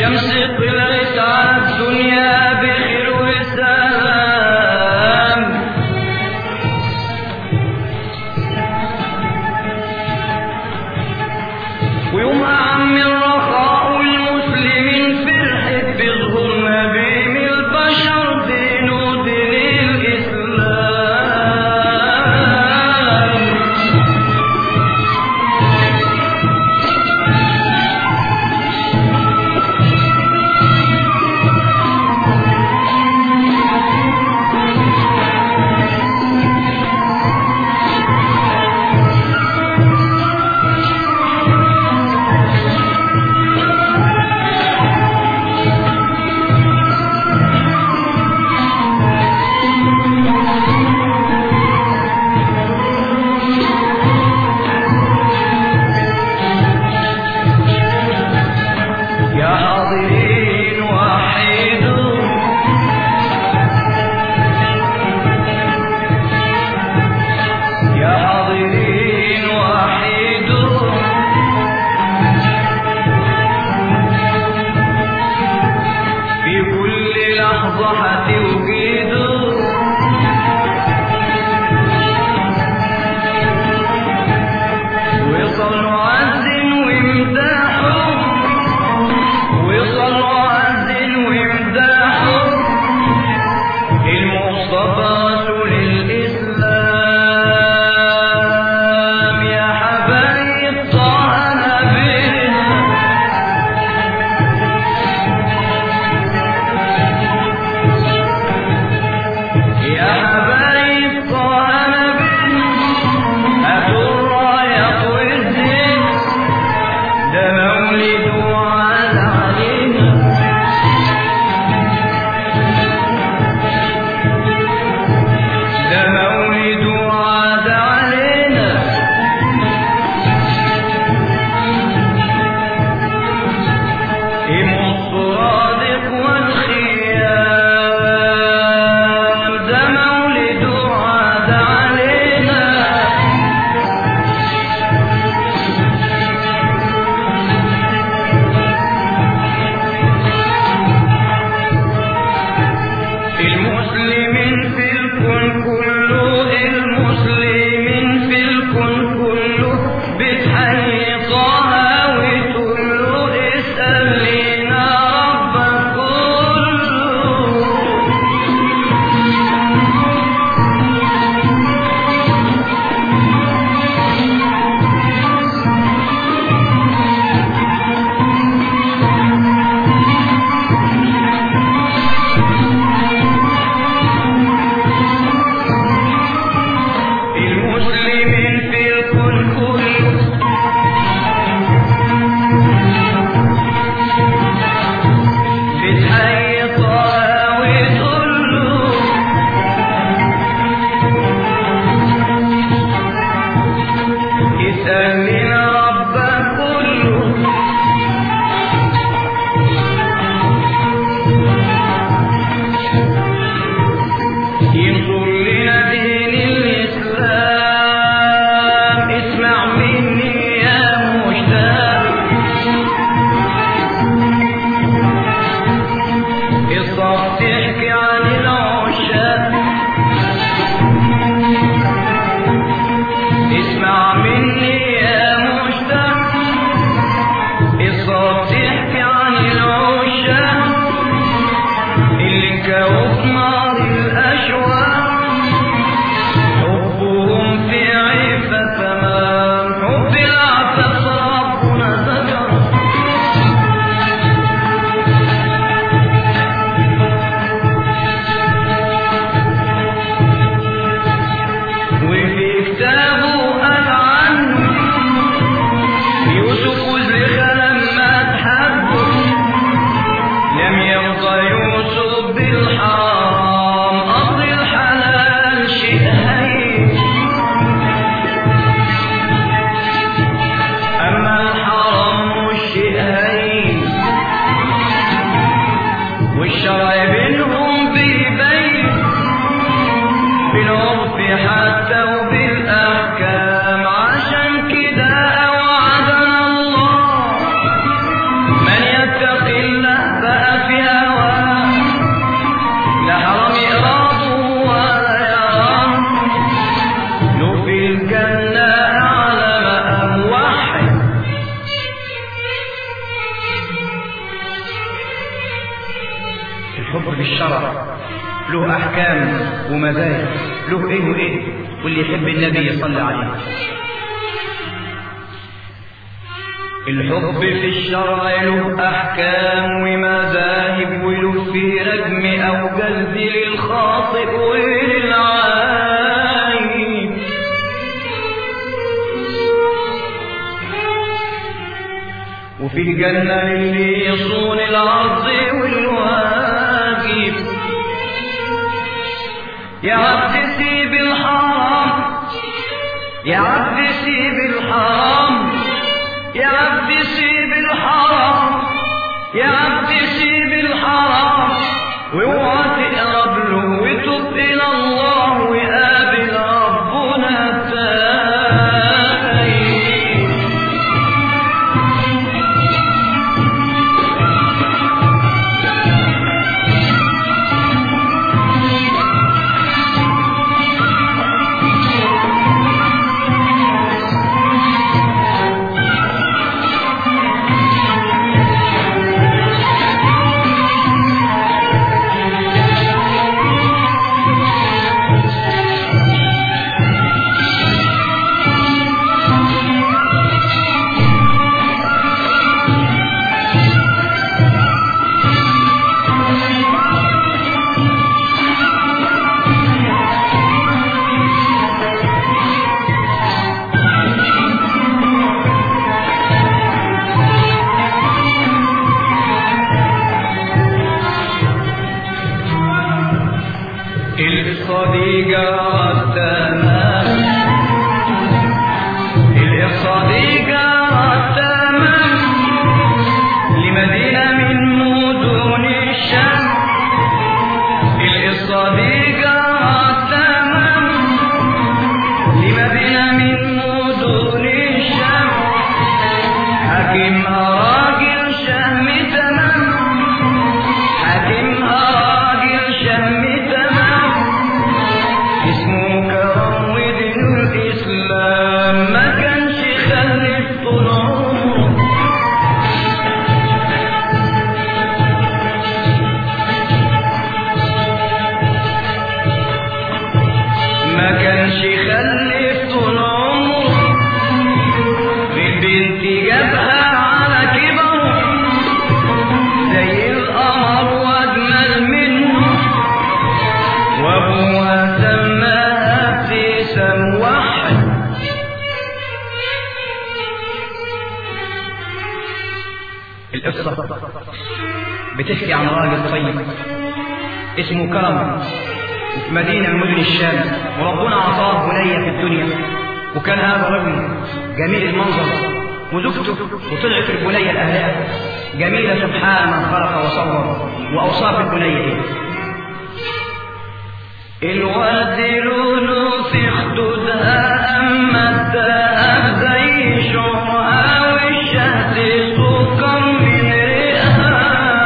حب العفاف ربنا الحب في الشرع له أحكام ومزايا له إيه وإيه واللي يحب النبي يصلي عليه الحب في الشرع له أحكام ومذاهب وله في رجم أو جلد للخاطئ وللعايب وفي جنة للي يصون العرض والواجب يا عبد سيب الحرام يا عبد سيب الحرام يا عبد سيب الحرام يا عبد سيب الحرام واوعى تقرب له وتب الى الله وقابل ربنا تاني الصديقة التمام الصديقة التمام لمدينة من مدن الشام الصديقة التمام لمدينة من مدن الشام حكيمها راجل شهم تمام حكيمها راجل شهم تمام اسمه كرم ودين الإسلام ما كانش خلف طول عمره ما كانش خلف طول عمره البنت جابها على كبره زي القمر واجمل منه وابوها سماها ابتسام واحد القصة بتحكي عن راجل طيب اسمه كرم وفي مدينة من مدن الشام وربنا أعطاه بنية في الدنيا وكان هذا الرجل جميل المنظر وزوجته وطلعت البنية لأهلها جميلة سبحان من خلق وصور وأوصاف البنية إيه الورد لونه في خدودها أما الذهب زي شعرها والشهد سكر من ريقها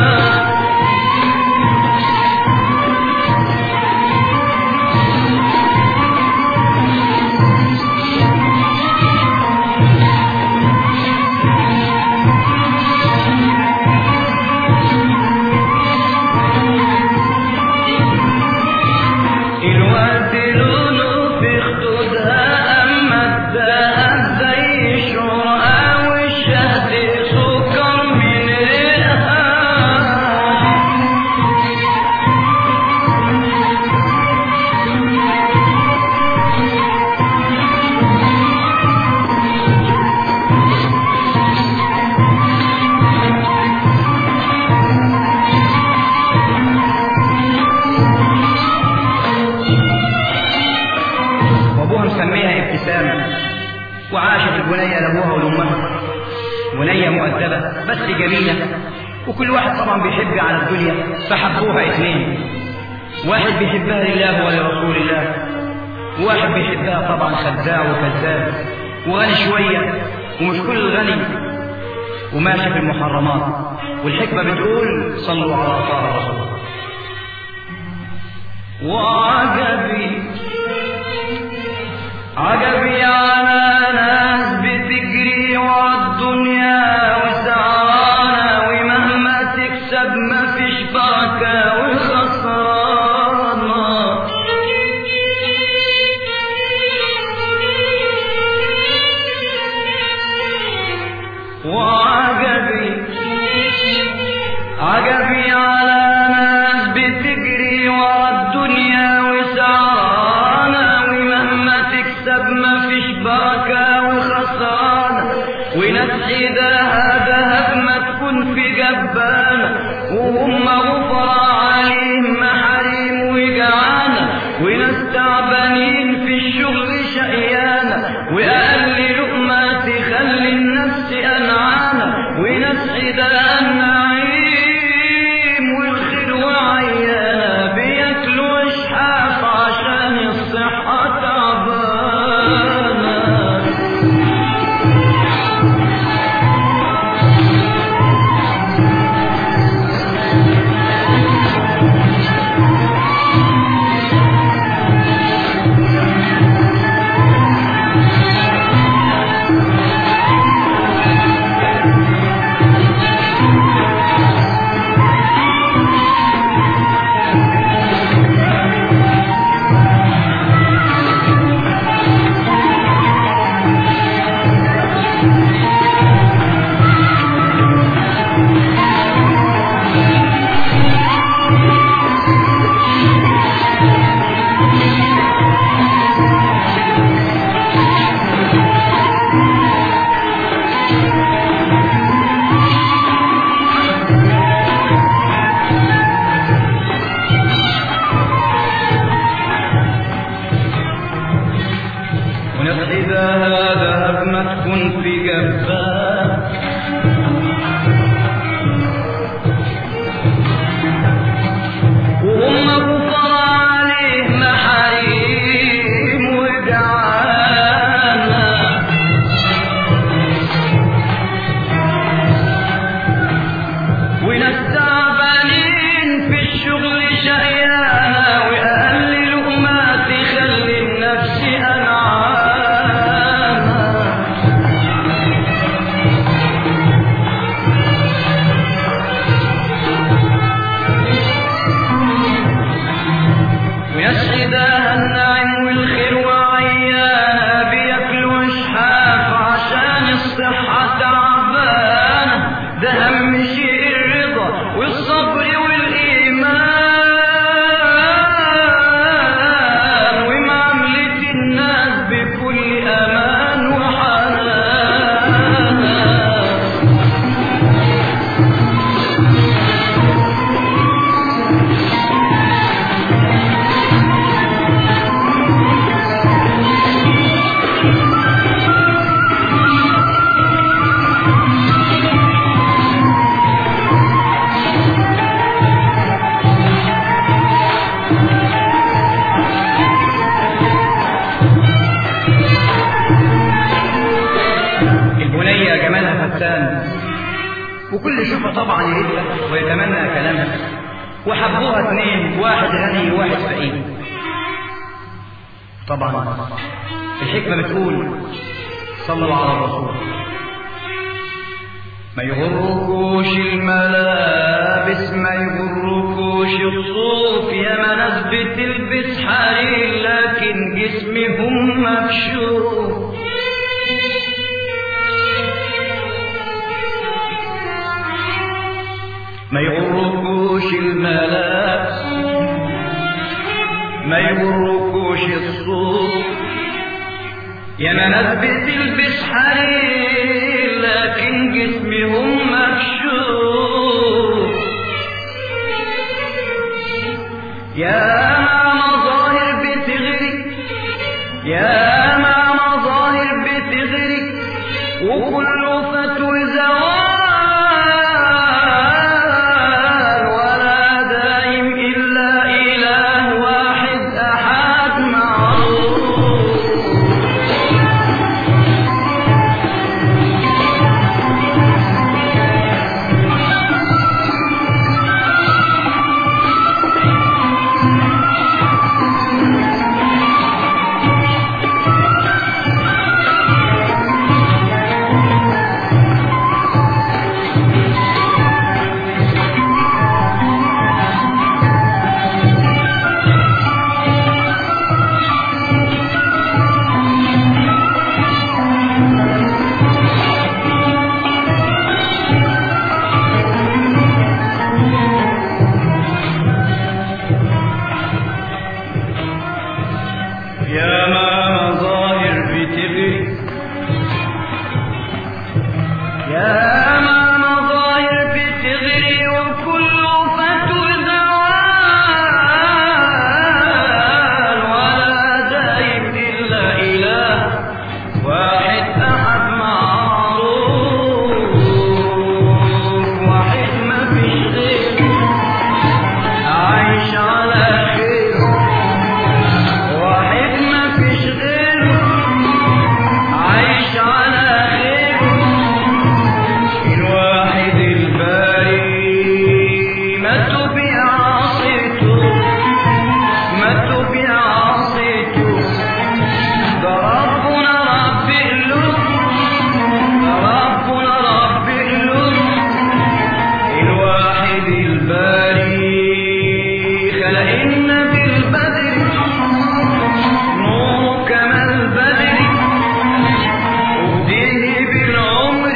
الورد لونه في خدودها أما الذهب زي شعرها والشهد سكر من ريقها وابوها مسميها ابتسام وعاشت البنية لابوها ولامها بنية مؤدبة بس جميلة وكل واحد طبعا بيحب على الدنيا فحبوها اثنين واحد بيحبها لله ولرسول الله وواحد بيحبها طبعا خداع وكذاب وغني شوية ومش كل الغني وماشي في المحرمات والحكمة بتقول صلوا على طه الرسول وعجبي عجبي على ناس بتجري والدنيا وسعانة ومهما تكسب مفيش بركة وخير عجبي على ناس بتجري ورا الدنيا وسعرانة ومهما تكسب مفيش بركة وخسرانة وناس حداها دهب ما تكون في جبانة وهم غفر عليهم محاريم وجعانة وناس تعبانين في الشغل شقيانة وأقل لقمة تخلي النفس أنعانة وناس حداها النعيم والخير وعيانة بياكلوا إشحاف عشان الصحة تعبانة ونفس إذا ذهب ما تكون في جبان وهم كفر عليه محاريم وجعانة وناس تعبانين في الشغل شقيانة وأقل لقمة تخلي النفس أنعامة ويسعدها النعيم والخير وعيانة بياكلوا إشحاف عشان الصحة تعبانة ده أهم شيء الرضا والصبر والإيمان ومعاملة الناس بكل أمان وحنان البنية جمالها فتان وكل شوفة طبعا يهدها ويتمنى كلامها وحبوها اثنين واحد غني وواحد فقير طبعا الحكمة بتقول صلوا على الرسول ما يغركوش الملابس ما يغركوش الصوف يا ما ناس بتلبس حرير لكن جسمهم مكشوف ما يغركوش الملابس ما يغركوش الصوف يا ما ناس بتلبس حرير لكن جسمهم مكشوف يا ما مظاهر بتغري يا ما مظاهر بتغري وكل فتوى زوال ولا دائم إلا إله واحد أحد معروف يا ما مظاهر بتغري وكل فتوى زوال ولا دايم إلا إله واحد أحد معروف واحد ما فيش غيره عايش على خير واحد ما فيش غيره عايش على خير الواحد الباري ما تبي عصيته ما تبي عصيته ده ربنا رب القلوب ربنا رب القلوب الواحد الباري خلق النبي البدر نور كما البدر وبديه بالعمر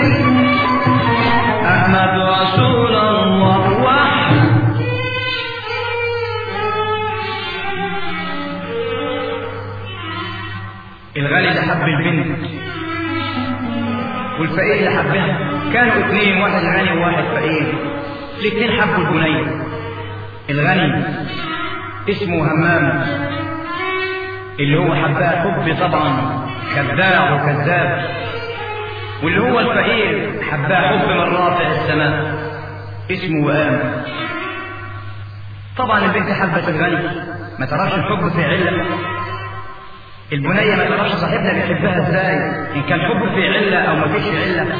أحمد رسول الله وحده الغني اللي حب البنت والفقير اللي حبها كانوا اثنين واحد غني وواحد فقير الاثنين حبوا البنية الغني اسمه همام اللي هو حبها حب طبعا خداع وكذاب واللي هو الفقير حبها حب من رافع السماء اسمه وئام طبعا البنت حبت الغني ما تعرفش الحب في علة البنية ما تعرفش صاحبنا بيحبها ازاي ان كان حب في علة او ما فيش علة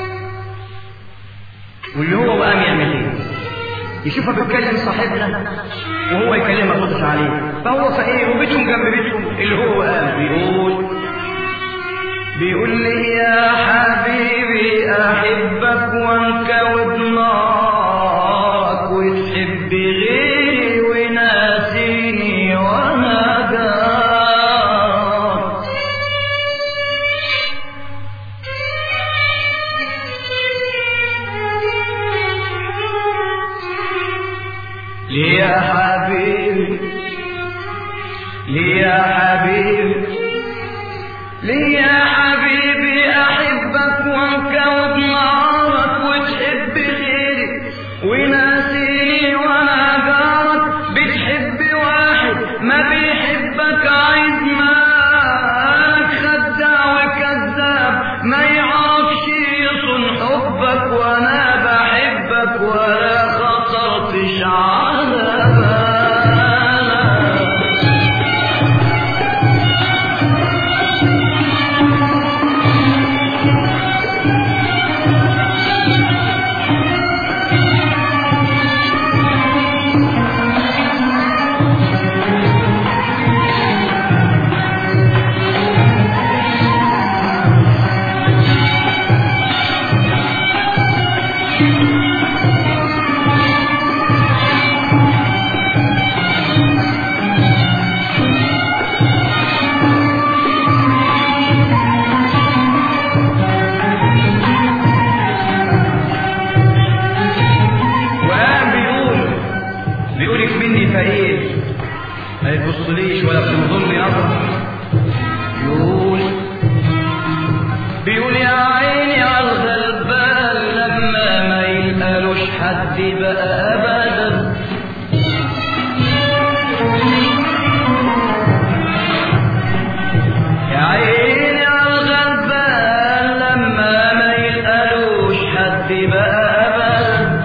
واللي هو وقام يعمل ايه يشوفها بتكلم صاحبنا وهو يكلمها ما تردش عليه فهو فقير وبيتهم جنب بيتهم اللي هو وقام بيقول بيقول لي يا حبيبي احبك وانكود نارك وتحب غيري وناسيني وانا جارك ليه يا حبيبي ليه يا حبيبي ليه يا حبيبي احبك وانكود نارك وتحب غيري وناسيني وانا جارك بتحب واحد ما بيحبك عايز مالك خداع وكذاب ما يعرفش يصون حبك وانا بحبك ولا خطرتش على بالك وقام بيقول بيقولك مني فقير ما يبصليش ولا بتنظرني نظرة يقول بيقول يا عيني على الغلبان لما ما يلقالوش حد بقى ابدا يا عيني على الغلبان لما ما يلقالوش حد بقى ابدا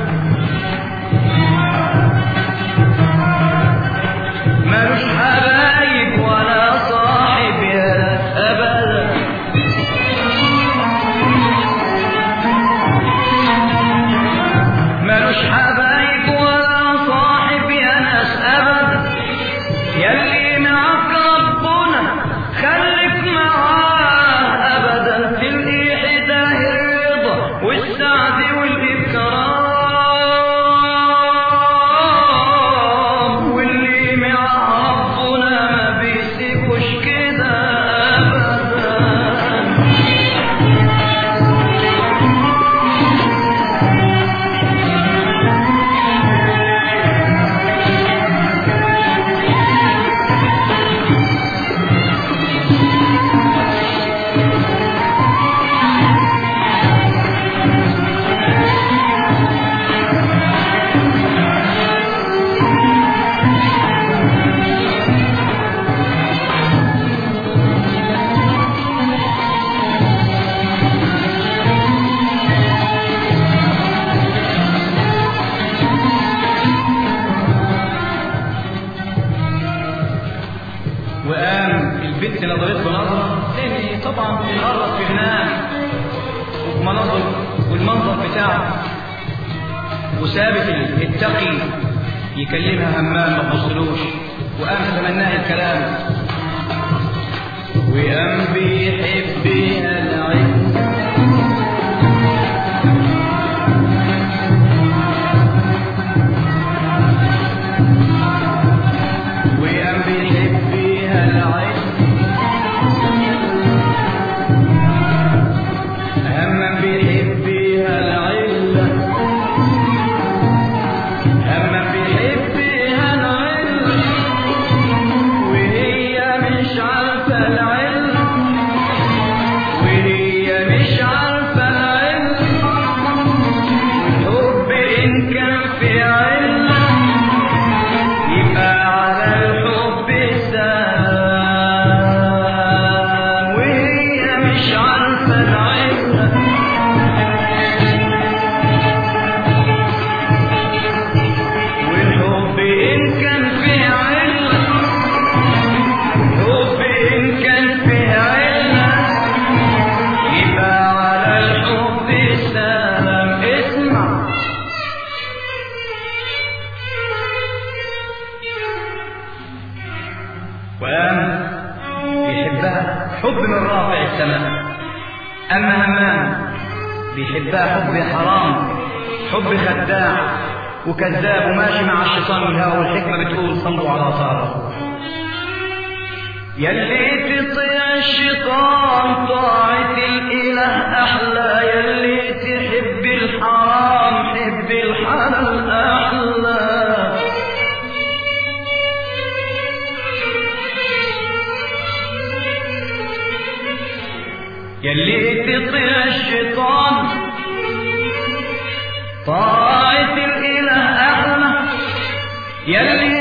ملوش حبايب ولا صاحب يا ابدا ملوش حبايب ولا صاحب يا ناس ابدا يلي معاك ربنا خليك معاه ابدا تلقي حداه الرضا والسعد والاكرام واللي مع ربنا ما بيسيبوش كده ابدا بتاعه وسابت التقي يكلمها همام ما تبصلوش وقام تمناه الكلام وقام بيحبها العين وقام بيحبها العين هما بيحبها العلة هما بيحبها العلة وهي مش عارفة العلة وهي مش عارفة العلة الحب إن كان في علة يبقى على الحب سلام وهي مش عارفة العلة والحب إن كان في علة الحب إن كان في علة يبقى على الحب سلام اسمع وقام بيحبها حب من رافع السماء أما همام بيحبها حب حرام حب خداع وكذاب وماشي مع الشيطان والهوى والحكمة بتقول صلوا على طاره يلي تطيع الشيطان طاعة الإله أحلى يلي تحب الحرام حب الحلال أحلى يلي تطيع الشيطان طاعة الإله أحلى يلي